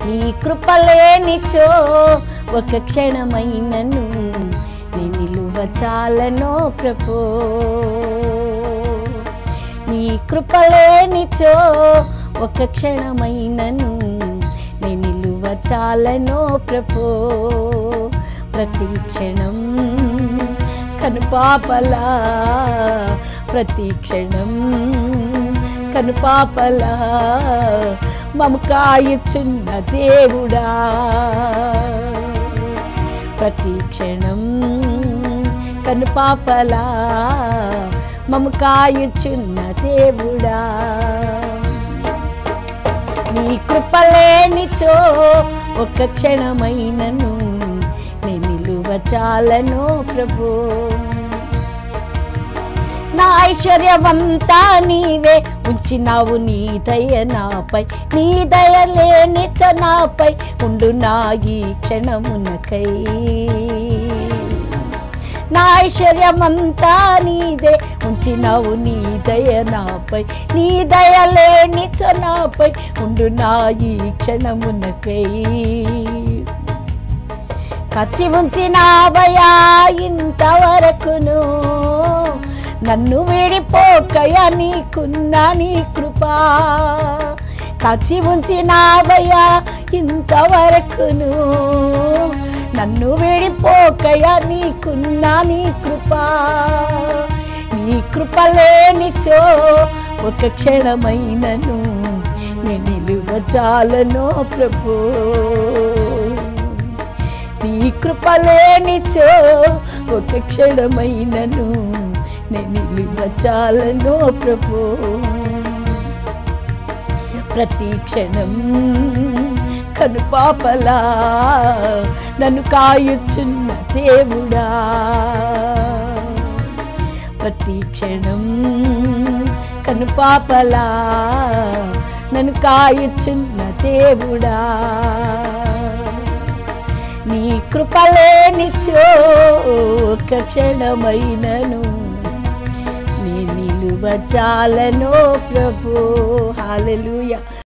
నీ కృపలేనిచో ఒక క్షణమైనను నీ నిలువ చాలనో ప్రభో నీ కృపలేనిచో ఒక క్షణమైనను నీ నిలువ చాలనో ప్రభో ప్రతి క్షణం కనుపాపలా ప్రతి క్షణం కనుపాపలా మము కాయుచున్న దేవుడా ప్రతి క్షణం కనుపాపలా మము కాయుచున్న దేవుడా నీ కృపలేనిచో ఒక క్షణమైనను నే నిలువ చాలను ప్రభు నా ఐశ్వర్యమంతా నీవే ఉంచినావు నీ దయ నాపై నీ దయ లేనిచ నాపై ఉండు నా ఈ క్షణమునకై నా ఐశ్వర్యమంతా నీదే ఉంచినావు నీ దయ నాపై నీ దయ లేనిచ నాపై ఉండు నా ఈ క్షణమునకై కచ్చి ఉంచినావయా ఇంతవరకును నన్ను విడిపోకయా నీకున్న నీ కృపా కచి ఉంచినావయ్యా ఇంతవరకును నన్ను విడిపోకయా నీకున్న నీ కృపా నీ కృప లేనిచో ఒక క్షణమైనను నే నిలువ చాలనో ప్రభు నీ కృప లేనిచో ఒక క్షణమైనను నేను నిలువ చాలనో ప్రభు ప్రతి క్షణం కనుపాపలా నన్ను కాయుచున్న దేవుడా ప్రతి క్షణం కనుపాపలా నన్ను కాయుచున్న దేవుడా నీ కృపలేనిచో ఒక క్షణమైనను నీ నిలువ చాలనో ప్రభు హాలెలూయా